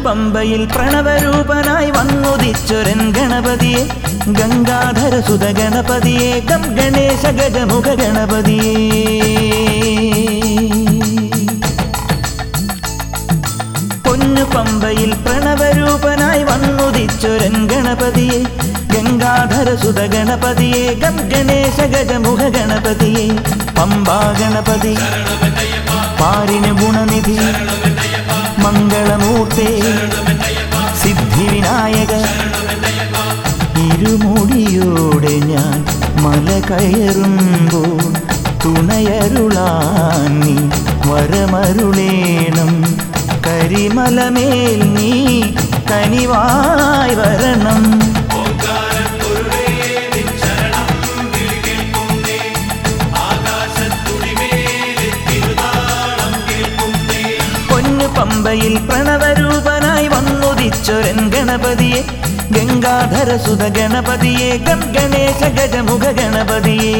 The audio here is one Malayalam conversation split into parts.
പമ്പയിൽ പ്രണവരൂപനായി വന്നുദിച്ചൊരൻ ഗണപതിയെ ഗംഗാധര സുത ഗണപതിയെ ഗം ഗണേശ ഗജമുഖ ഗണപതിയെ പൊന്നു പമ്പയിൽ പ്രണവരൂപനായി വന്നുദിച്ചൊരൻ ഗണപതിയെ ഗംഗാധര സുത ഗണപതിയെ ഗം ഗണേശ ഗജമുഖ ഗണപതിയെ പമ്പാ ഗണപതി പാരിന് ഗുണനിധി മംഗളമൂർത്തേ സിദ്ധിവിനായക ഇരുമുടിയോടെ ഞാൻ മല കയറുമ്പോൾ തുണയരുളാൻ നീ വരമരുളേണം കരിമലമേൽ നീ കനിവായി വരണം പൊന്നു പമ്പയിൽ പ്രണവരൂപനായി വന്നുദിച്ചൊരൻ ഗണപതിയെ ഗംഗാധര സുത ഗണപതിയെ ഗം ഗണേശ ഗജമുഖ ഗണപതിയെ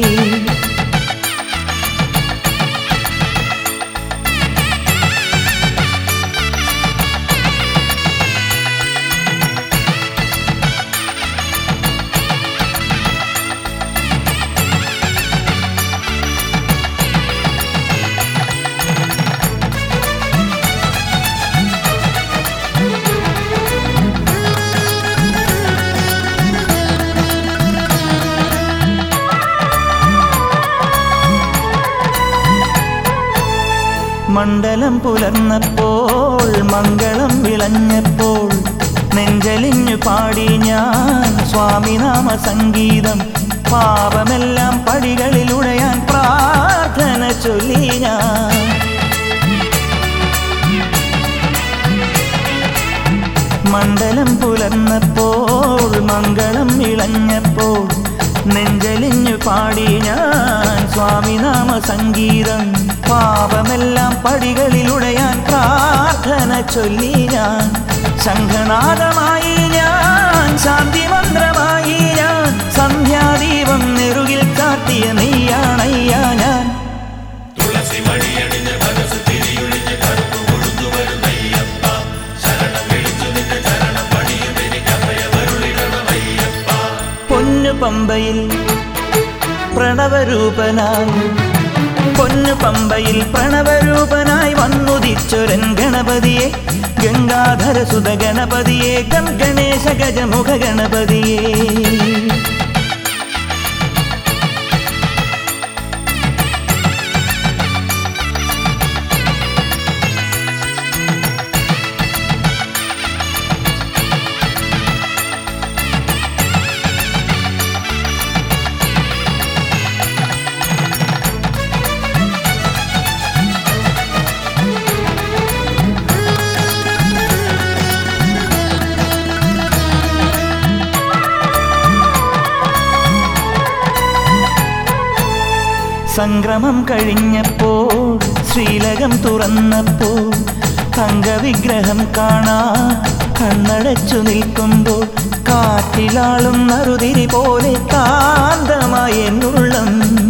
മണ്ഡലം പുലർന്നപ്പോൾ മംഗളം വിളഞ്ഞപ്പോൾ നെഞ്ചലിഞ്ഞു പാടി ഞാൻ സ്വാമിനാമ സംഗീതം പാപമെല്ലാം പടികളിൽ ഉടയാൻ പ്രാർത്ഥന ചൊല്ലി ഞാൻ മണ്ഡലം പുലർന്നപ്പോൾ മംഗളം ഇളഞ്ഞപ്പോൾ നെഞ്ചലിഞ്ഞു പാടി ഞാൻ സ്വാമിനാമ സംഗീതം പാപമെല്ലാം പടികളിലുടയാൻ പ്രാർത്ഥന ചൊല്ലി ഞാൻ ശംഖനാദമായി ഞാൻ ശാന്തി മന്ത്രമായി ഞാൻ സന്ധ്യാദീപം നെറുകിൽ കാട്ടിയ നെയ്യാണയ്യ ഞാൻ തുളസി മണിയണിഞ്ഞ് മനസ്സ് തിരിയൊഴിഞ്ഞ് കറുപ്പ് കൊഴുത്തു വരുന്നയ്യപ്പ ശരണം വിളിച്ചു നിന്റെ ചരണം പണിയും എനിക്ക് അഭയമരുളിടണമയ്യപ്പ പൊന്നു പമ്പയിൽ പ്രണവരൂപനായി പൊന്നു പമ്പയിൽ പ്രണവരൂപനായി വന്നുദിച്ചൊരൻ ഗണപതിയെ ഗംഗാധര സുത ഗണപതിയെ ഗം ഗണേശ ഗജമുഖ ഗണപതിയെ സംക്രമം കഴിഞ്ഞപ്പോൾ ശ്രീലകം തുറന്നപ്പോൾ തങ്കവിഗ്രഹം കാണാ കണ്ണടച്ചു നിൽക്കുമ്പോൾ കാറ്റിലാളും നറുതിരി പോലെ കാന്തമായ എന്നുള്ളം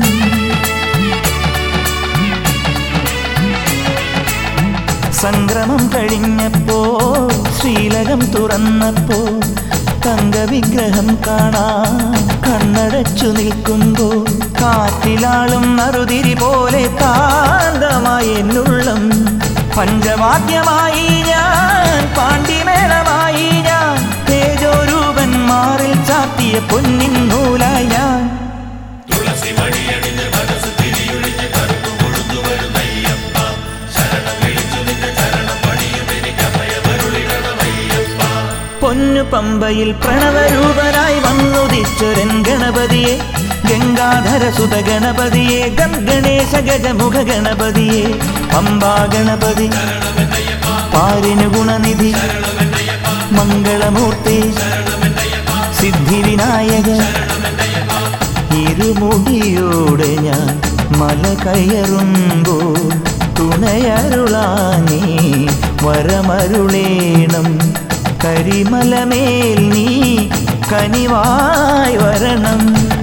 സംക്രമം കഴിഞ്ഞപ്പോൾ ശ്രീലകം തുറന്നപ്പോൾ തങ്കവിഗ്രഹം കാണാൻ കണ്ണടച്ചു നിൽക്കുമ്പോൾ കാറ്റിലാളും നറുതിരി പോലെ കാന്തമായ എന്നുള്ളം പഞ്ചവാദ്യമായി ഞാൻ പാണ്ഡിമേളമായി ഞാൻ തേജോരൂപൻ മാറിൽ ചാത്തിയ പൊന്നിൻ നൂലായി ഞാൻ തുളസി മണിയണിഞ്ഞ് മനസ്സ് തിരിയൊഴിഞ്ഞ് കറുപ്പ് കൊഴുത്തു വരുന്നയ്യപ്പ ശരണം വിളിച്ചു നിന്റെ ചരണം പണിയും എനിക്ക് അഭയമരുളിടണമയ്യപ്പ പൊന്നു പമ്പയിൽ പ്രണവരൂപനായി വന്നുദിച്ചൊരൻ ഗണപതിയെ ഗംഗാധര സുത ഗണപതിയെ ഗം ഗണേശ ഗജമുഖ ഗണപതിയെ പമ്പാ ഗണപതി പാരിന് ഗുണനിധി മംഗളമൂർത്തി സിദ്ധിവിനായക ഇരുമുടിയോടെ ഞാൻ മല കയറുമ്പോൾ തുണയരുളാനീ വരമരുളേണം കരിമലമേൽ നീ കനിവായി വരണം